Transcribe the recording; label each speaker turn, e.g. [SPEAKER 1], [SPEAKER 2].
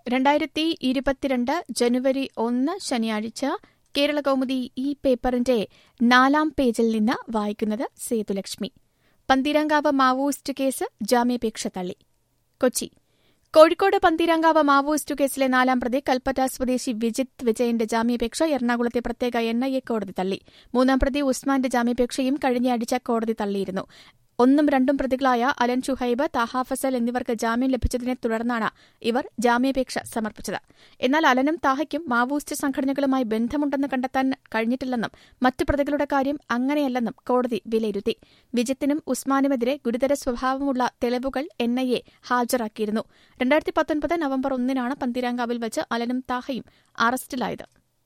[SPEAKER 1] രണ്ടായിരത്തി ഇരുപത്തിരണ്ട് ജനുവരി ഒന്ന് ശനിയാഴ്ച കേരളകൗമുദി ഈ പേപ്പറിന്റെ നാലാം പേജിൽ നിന്ന് വായിക്കുന്നത് സേതുലക്ഷ്മി പന്തീരങ്കാവ് മാവോയിസ്റ്റ് കേസ് ജാമ്യാപേക്ഷ തള്ളി കൊച്ചി കോഴിക്കോട് പന്തീരങ്കാവ് മാവോയിസ്റ്റ് കേസിലെ നാലാം പ്രതി കൽപ്പറ്റ സ്വദേശി വിജിത് വിജയന്റെ ജാമ്യാപേക്ഷ എറണാകുളത്തെ പ്രത്യേക എൻ ഐ എ കോടതി തള്ളി മൂന്നാം പ്രതി ഉസ്മാന്റെ ജാമ്യാപേക്ഷയും കഴിഞ്ഞയാഴ്ച കോടതി തള്ളിയിരുന്നു ഒന്നും രണ്ടും പ്രതികളായ അലൻ ഷുഹൈബ് താഹ ഫസൽ എന്നിവർക്ക് ജാമ്യം ലഭിച്ചതിനെ തുടർന്നാണ് ഇവർ ജാമ്യാപേക്ഷ സമർപ്പിച്ചത് എന്നാൽ അലനും താഹയ്ക്കും മാവോയിസ്റ്റ് സംഘടനകളുമായി ബന്ധമുണ്ടെന്ന് കണ്ടെത്താൻ കഴിഞ്ഞിട്ടില്ലെന്നും മറ്റു പ്രതികളുടെ കാര്യം അങ്ങനെയല്ലെന്നും കോടതി വിലയിരുത്തി വിജിത്തിനും ഉസ്മാനുമെതിരെ ഗുരുതര സ്വഭാവമുള്ള തെളിവുകൾ എൻ ഐ എ ഹാജരാക്കിയിരുന്നു രണ്ടായിരത്തി പത്തൊൻപത് നവംബർ ഒന്നിനാണ് പന്തീരാങ്കാവിൽ വെച്ച് അലനും താഹയും അറസ്റ്റിലായത്